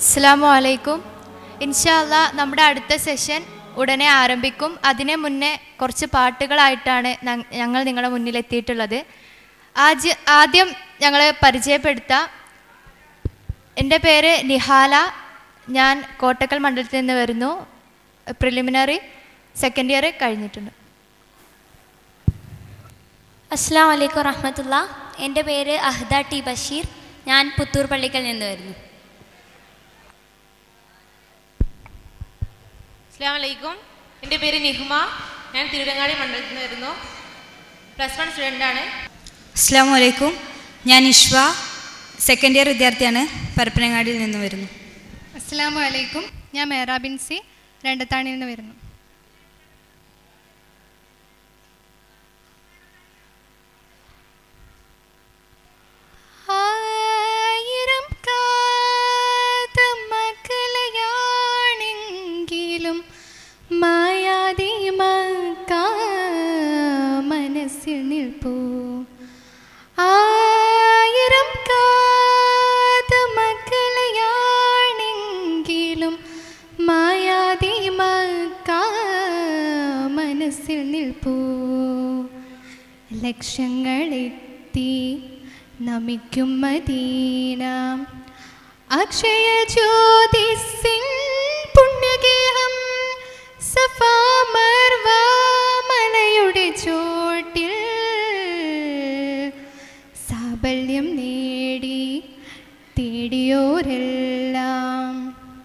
അസ്സാമു അലൈക്കും ഇൻഷാല്ല നമ്മുടെ അടുത്ത സെഷൻ ഉടനെ ആരംഭിക്കും അതിനെ മുന്നേ കുറച്ച് പാട്ടുകളായിട്ടാണ് ന- ഞങ്ങൾ നിങ്ങളുടെ മുന്നിൽ എത്തിയിട്ടുള്ളത് ആദ്യ ആദ്യം ഞങ്ങളെ പരിചയപ്പെടുത്താം എൻ്റെ പേര് നിഹാല ഞാൻ കോട്ടക്കൽ മണ്ഡലത്തിൽ നിന്ന് വരുന്നു പ്രിലിമിനറി സെക്കൻഡ് ഇയർ കഴിഞ്ഞിട്ടുണ്ട് അസ്സാം വലൈക്കും റഹ്മത്തുള്ള എൻ്റെ പേര് അഹ്ദ ടി ബഷീർ ഞാൻ പുത്തൂർ പള്ളിക്കൽ നിന്ന് വരുന്നു അസ്സാം വലൈക്കും എൻ്റെ പേര് നിഹ്മ ഞാൻ തിരുവരങ്ങാടി മണ്ഡലത്തിൽ നിന്ന് വരുന്നു പ്ലസ് വൺ സ്റ്റുഡൻ്റാണ് അസ്സാം വലൈക്കും ഞാൻ ഇഷ്വ സെക്കൻഡ് ഇയർ വിദ്യാർത്ഥിയാണ് പരപ്പനങ്ങാടിയിൽ നിന്ന് വരുന്നു അസ്സാം വലൈക്കും ഞാൻ മേറാബിൻസി രണ്ടത്താണിയിൽ നിന്ന് വരുന്നു ആയിരം കാതമകലയാണെങ്കിലും മായാതെ മക്കാ മനസ്സിൽ നിൽപ്പൂ ആയിരം കാതമകലയാണെങ്കിലും മായാതെ മക്കാ മനസ്സിൽ നിൽപ്പൂ ലക്ഷങ്ങളെത്തി നമിക്കും മദീന അക്ഷയ ജ്യോതിസിൻ പുണ്യഗേഹം സഫാ മർവ മലയുടെ ചോട്ടിൽ സാബല്യം നേടി തേടിയോരെല്ലാം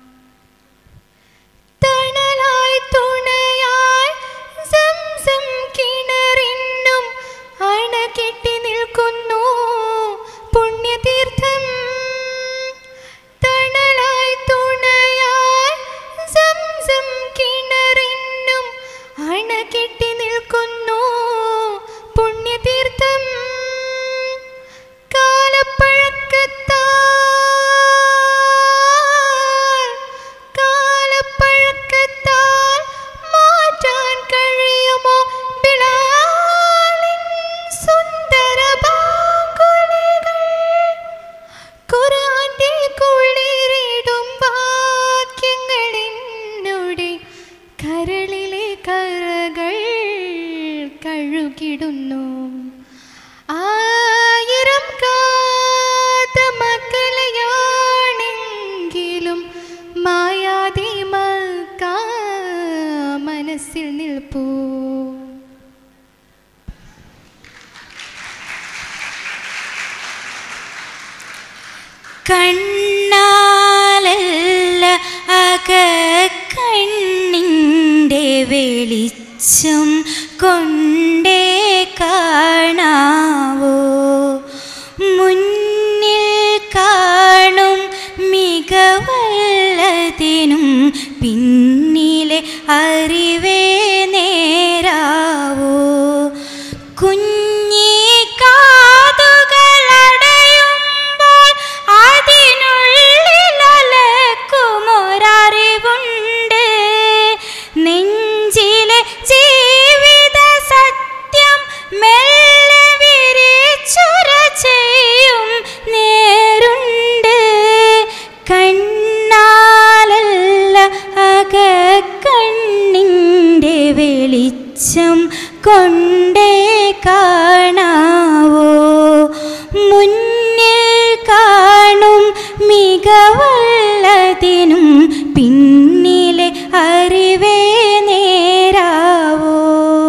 തണലായി തുണയായി സംസം കിണറിനും അണ കെട്ടി നിൽക്കുന്നു പുണ്യതീർത്ഥം തണലായി തുണയായി സംസം കിണറിനും അണ കെട്ടി നിൽക്കുന്നു പുണ്യതീർത്ഥം കാലപ്പഴക്കത്താൽ കാലപ്പഴക്കത്താൽ മാറ്റാൻ കഴിയുമോ ബിലാലിൻ സുന്ദര ബാങ്കുലികൾ ഖുർആന്റെ കുളിരിടും വാക്യങ്ങൾ എന്നോടെ കരളിലെ കറകൾ കഴുകിടുന്നു ആയിരം കാതമകലയാണെങ്കിലും മായാതെ മക്കാ മനസ്സിൽ നിൽപ്പൂ കണ്ണാലല്ല അക കണ്ണിൻ്റെ വെളിച്ചം കൊണ്ടേ കാണാവോ മുന്നിൽ കാണും മികവല്ലതിനും പിന്നിലെ അറിവേ നേരാവോ കുഞ്ഞി കാതുകളടയുമ്പോൾ അതിനുള്ളിൽ അലക്കുമൊരറിവുണ്ട് നെഞ്ചിലെ ജീവിത സത്യം മെല്ലെ വിരിച്ചുര ചെയ്യും നേരുണ്ട് കണ്ണാലല്ല അക കണ്ണിൻ്റെ വെളിച്ചം കൊണ്ടേ കാണാവോ മുന്നിൽ കാണും മികവല്ലതിനും പിന്നിലെ അറിവേ നേരാവോ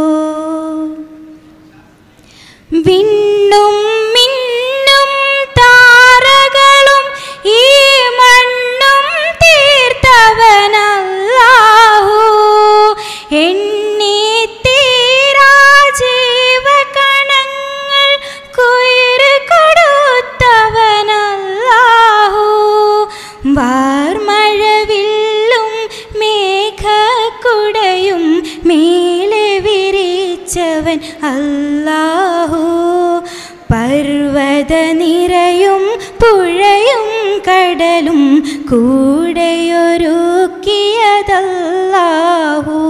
വിണ്ണും മിന്നും താരകളും ഈ മണ്ണും തീർത്തവനല്ലാഹു എണ്ണി തീരാ ജീവകണങ്ങൾ കുയിര് കൊടുത്തവനല്ലാഹു വാർമഴവില്ലും മേഘക്കുടയും മേലെ വിരിച്ചവൻ അല്ലാഹു പർവ്വത നിരയും പുഴയും കടലും കൂടെയൊരുക്കിയതല്ലാഹു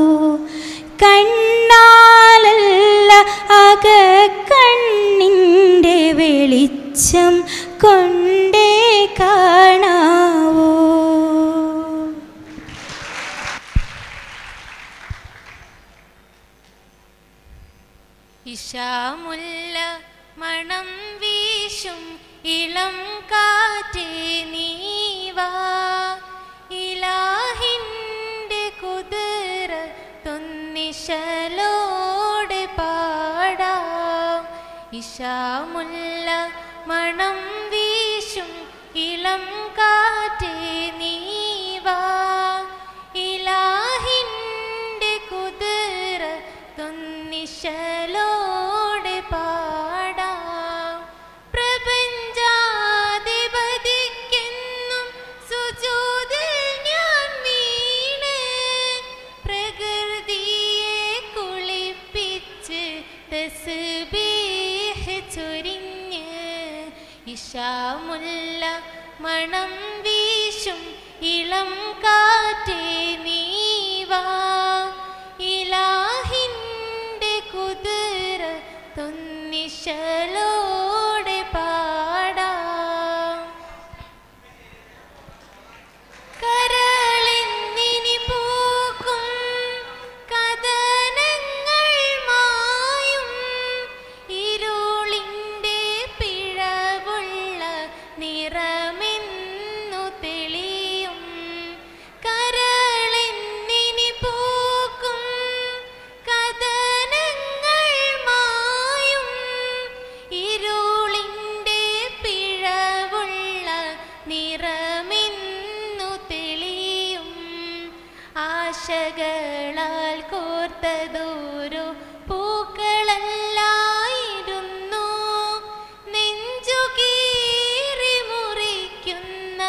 കണ്ണാലല്ല അക കണ്ണിൻ്റെ വെളിച്ചം കൊണ്ടേ കാണാവോ ഇഷാമുല്ല മണം വീശും ഇളം കാറ്റേ നീവാ ഇലാഹിൻ്റെ കുതിര തൊന്നിശലോടെ പാടാം ഇഷാമുല്ല മണം വീശും ഇളം കാറ്റേ നീവാ ഇലാഹിൻ്റെ കുതിര തൊന്നിശലോടെ പാടാം പ്രപഞ്ചാധിപതിക്കെന്നും സുജൂതിൽ ഞാൻ വീണ് പ്രകൃതിയെ കുളിപ്പിച്ച് തസ്ബീഹ് ചൊരിഞ്ഞ് ഇഷാമുല്ല മണം വീശും ഇളം കാറ്റേ നീവാ ഇലാഹിൻ്റെ കുതിര തൊന്നിശലോടെ പാടാം കരളിന്നിനി പൂക്കും കഥനങ്ങൾ മായും ഇരുളിൻ്റെ പിഴവുള്ള നിറമെന്നു തെളിയും കരളിന്നിനി പൂക്കും കഥനങ്ങൾ മായും ഇരുളിൻ്റെ പിഴവുള്ള നിറമെന്നു തെളിയും ആശകളാൽ കോർത്തതോരോ പൂക്കളല്ലായിരുന്നു നെഞ്ചു കീറി മുറിക്കുന്ന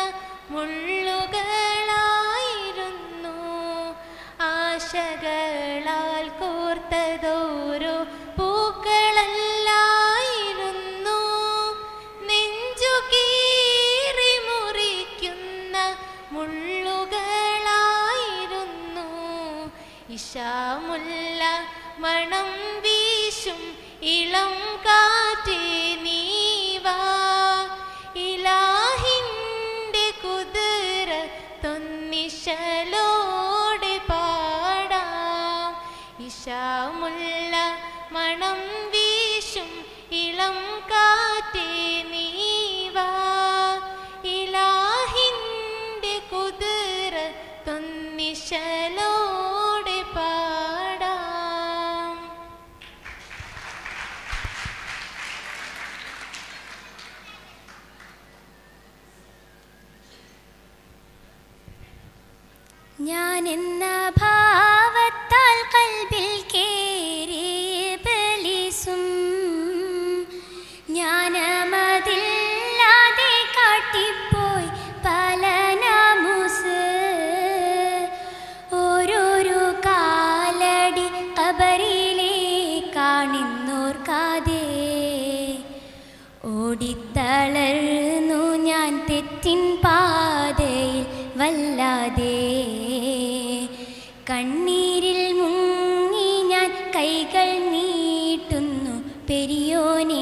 മുള്ളുകളായിരുന്നു ആശകളാൽ കോർത്തതോരോ പൂക്കളല്ലായിരുന്നു നെഞ്ചു കീറി മുറിക്കുന്ന മുള്ളുകളായിരുന്നു ഇഷാമുല്ല മണം വീശും ഇളം കാറ്റേ നീവാ ഇലാഹിൻ്റെ കുതിര തൊന്നിശലോടെ പാടാം ഇഷാമുല്ല മണം വീശും ഇളം കാറ്റേ നീവാ ഇലാഹിൻ്റെ കുതിര തൊന്നിശലോടെ പാടാം ഞാൻ എന്ന ഭാവത്താൽ കൽബിൽ കേറി ബലിസും ജ്ഞാനമതില്ലാതെ കാട്ടിപ്പോയി പല നാമുസ് ഓരോരോ കാലടി കബറിലേ കാണിന്നോർക്കാതെ ഓടിത്തളർന്നു ഞാൻ തെറ്റിൻ പാതയിൽ വല്ലാതെ കണ്ണീരിൽ മുങ്ങി ഞാൻ കൈകൾ നീട്ടുന്നു പെരിയോനെ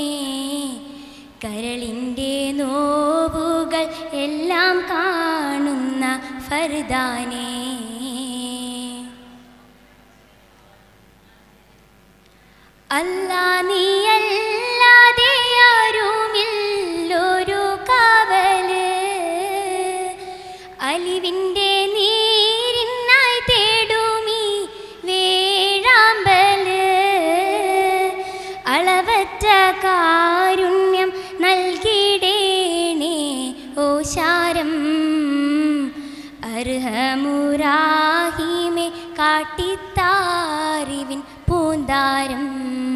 കരളിൻ്റെ നോവുകൾ എല്ലാം കാണുന്ന ഫർദാനേ അല്ലാ നീയല്ലാതെ ആരുമില്ലൊരു കാവല് അലിവിൻ്റെ നീരിനായി തേടുമീ വേഴാമ്പല് അളവറ്റ കാരുണ്യം നൽകിടേണേ ഓശാരം അർഹമുറാഹിമെ കാട്ടിത്താറിവിൻ പൂന്താരം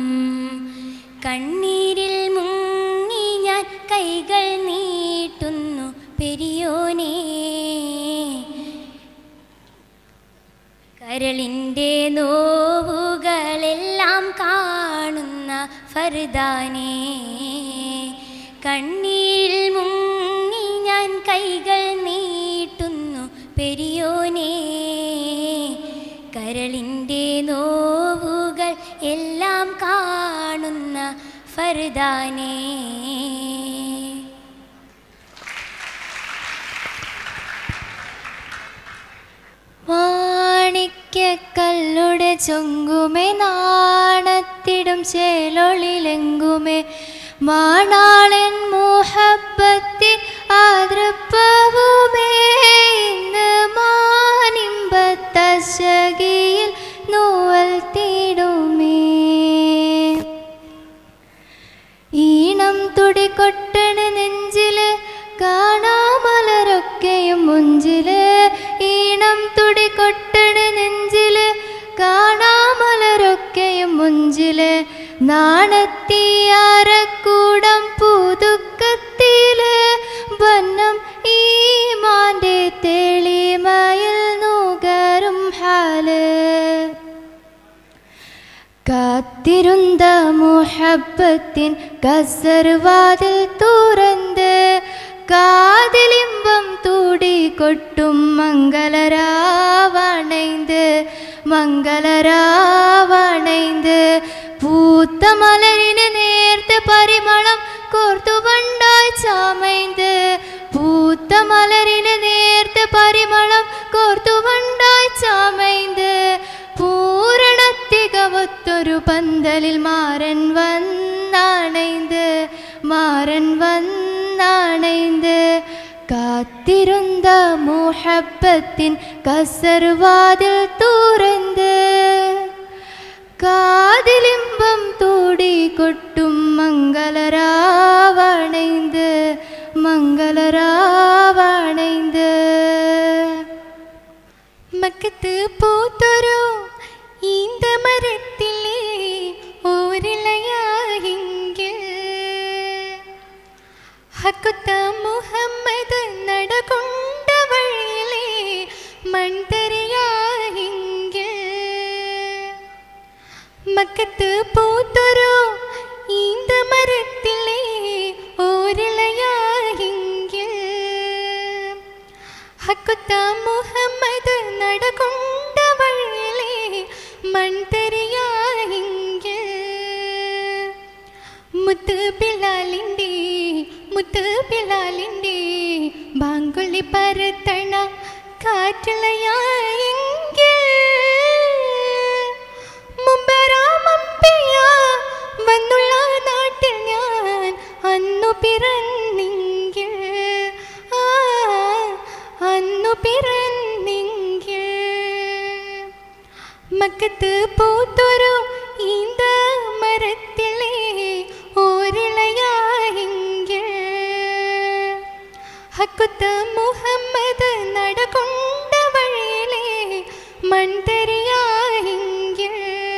കണ്ണീരിൽ മുങ്ങി ഞാൻ കൈകൾ നീട്ടുന്നു പെരിയോനേ കരളിൻ്റെ നോവുകളെല്ലാം കാണുന്ന ഫർദാനേ കണ്ണീരിൽ മുങ്ങി ഞാൻ കൈകൾ നീട്ടുന്നു പെരിയോനേ കരളിൻ്റെ നോവുകൾ എല്ലാം കാണുന്ന ഫർദാനേ മാണിക്യക്കല്ലുടെ ചൊങ്കുമേ നാണത്തിടും ചേലൊളിലെങ്കുമേ മാണാളൻ മോഹബത്തിൽ ആതൃപ്പവുമേ ഇന്ന് മാനിമ്പത്തശകിയിൽ നോവൽ തീടുമേ ഈണം തുടികൊട്ടണ് നെഞ്ചില് കാണാമലരൊക്കെയും മുഞ്ചില് ഈണം തുടികൊട്ടണ് നെഞ്ചില് കാണാമലരൊക്കെയും മുഞ്ചില് നാണത്തിയാരക്കൂടം പുതുക്കത്തില് വന്നം ഈ മാന്റെ തെളിമയിൽ നൂകരും ഹാല് കാത്തിരുந்த മുഹബത്തിൻ കസർവാതിൽ തുറന്ന് കാതിലിമ്പം തൂടി കൊട്ടും മംഗളരാവണൈந்து മംഗളരാവണൈந்து പൂത്ത മലരിന് നേർത്ത പരിമളം കോർത്തു വണ്ടായി ചാമൈந்து പൂത്ത മലരിന് നേർത്ത പരിമളം കോർത്തു വണ്ടായി ചാമൈந்து പൂരണത്തികവത്തൊരു പന്തലിൽ മാരൻ വന്നാണൈந்து മാരൻ വന്നാണൈந்து കാത്തിരുந்த മുഹബത്തിൻ കസർവാതിൽ തുറந்து കാതിലിമ്പം തൂടി കൊട്ടും മംഗളരാവണൈந்து മംഗളരാവണൈந்து മക്കത്ത് പൂത്തൊരു ഈന്ത മരത്തിലെ ഓരിലയായെങ്കിൽ ഹക്കുത്ത മുഹമ്മദ് നടകൊണ്ട വഴിയിലെ മൺതരിയായെങ്കിൽ മക്കത്ത് പൂത്തൊരു ഈന്ത മരത്തിലെ ഓരിലയായെങ്കിൽ ഹക്കുത്ത മുഹമ്മദ് നടകൊണ്ട വഴിയിലെ മൺതരിയായെങ്കിൽ മുത്ത് ബിലാലിൻ്റെ മുത്ത് ബിലാലിൻ്റെ ബാങ്കുളി പരത്തണ കാറ്റുളയായെങ്കിൽ മുമ്പരാമപ്പിയ വന്നുള്ള നാട്ടിൽ ഞാൻ അന്നു പിറന്നെങ്കിൽ ആ അന്നു പിറന്നെങ്കിൽ മക്കത്ത് പൂത്തൊരു ഈന്ത മരത്തിലെ ഓരിളയായെങ്കിൽ ഹക്കുത്ത മുഹമ്മദ് നടകൊണ്ട വഴിയിലെ മൺതരിയായെങ്കിൽ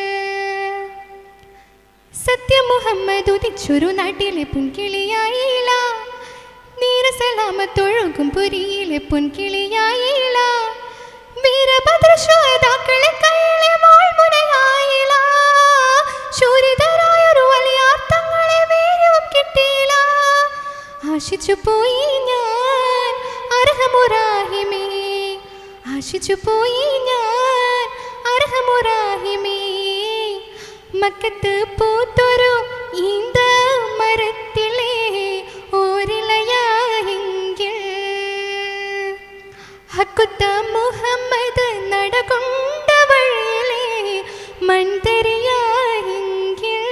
സത്യ മുഹമ്മദ് ഉദിച്ചൊരു നാട്ടിലെ പുൻകിളിയായില്ല നീരസലാമത്തൊഴുകും പുരിയിലെ പുൻകിളിയായില്ല വീരഭദ്ര ശ്രോതാക്കളെ കയ്യിലെ വാൾമുനയായില്ല ശൂരിതരായൊരു വലിയാർത്ഥങ്ങളെ വീര്യവും കിട്ടിയില്ല ആശിച്ചു പോയി ഞാൻ അർഹമുറാഹിമേ ആശിച്ചു പോയി ഞാൻ അർഹമുറാഹിമേ മക്കത്ത് പൂത്തൊരു ഈന്ത മരത്തിലെ ഓരിലയായെങ്കിൽ ഹക്കുത്ത മുഹമ്മദ് നടകൊണ്ട വഴിയിലെ മൺതരിയായെങ്കിൽ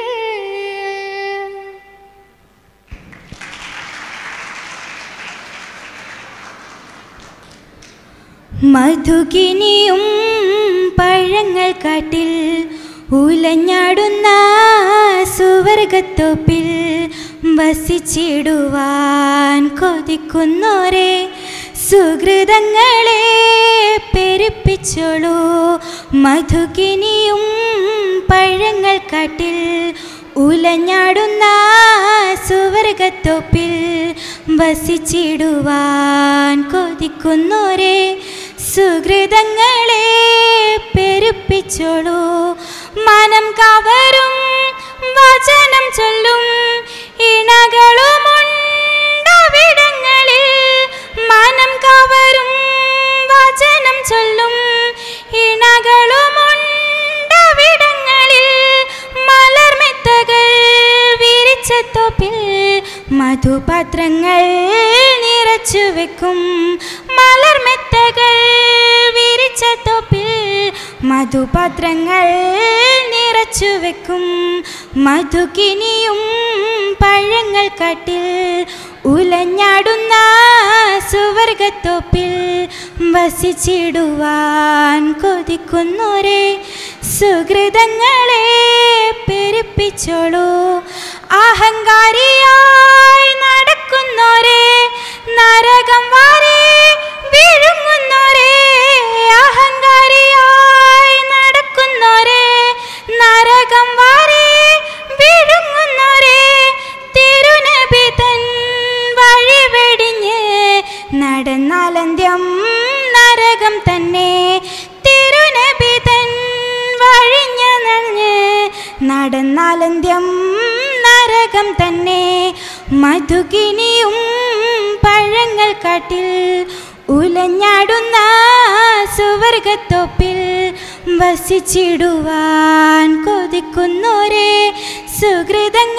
മധുകിനിയും പഴങ്ങൾ കാട്ടിൽ ഉലഞ്ഞാടുന്ന സുവർഗത്തോപ്പിൽ വസിച്ചിടുവാൻ കൊതിക്കുന്നോരെ സുഹൃതങ്ങളെ പെരുപ്പിച്ചോളൂ മധുകിനിയും പഴങ്ങൾ കാട്ടിൽ ഉലഞ്ഞാടുന്ന സുവർഗത്തോപ്പിൽ വസിച്ചിടുവാൻ കൊതിക്കുന്നോരെ സുഹൃതങ്ങളെ പെരുപ്പിച്ചോളൂ മനം കവരും വചനം ചൊല്ലും ഇണകളുമുണ്ടവിടങ്ങളിൽ മനം കവരും വചനം ചൊല്ലും ഇണകളുമുണ്ടവിടങ്ങളിൽ മലർമെത്തകൾ വിരിച്ച തോപ്പിൽ മധുപാത്രങ്ങൾ നിറച്ചു വെക്കും മലർമെത്തകൾ വിരി പിടിച്ച തോപ്പിൽ മധുപാത്രങ്ങൾ നിറച്ചു വെക്കും മധുകിനിയും പഴങ്ങൾ കാട്ടിൽ ഉലഞ്ഞാടുന്ന സുവർഗത്തോപ്പിൽ വസിച്ചിടുവാൻ കൊതിക്കുന്നോരെ സുഹൃതങ്ങളെ പെരുപ്പിച്ചോളൂ അഹങ്കാരിയായി നടക്കുന്നോരെ നരകം വാരി വിഴുങ്ങുന്നോരെ അഹങ്കാരിയായി നടക്കുന്നോരെ നരകം വാരി വിഴുങ്ങുന്നോരെ തിരുനബി തൻ വഴി വെടിഞ്ഞ് നടന്നാലന്ത്യം നരകം തന്നെ തിരുനബി തൻ വഴിഞ്ഞ നനഞ്ഞ് നടന്നാലന്ത്യം നരകം തന്നെ മധുകിനിയും പഴങ്ങൾ കാട്ടിൽ ഉലഞ്ഞാടുന്ന സുവർഗത്തോപ്പിൽ വസിച്ചിടുവാൻ കൊതിക്കുന്നോരെ സുഹൃതങ്ങൾ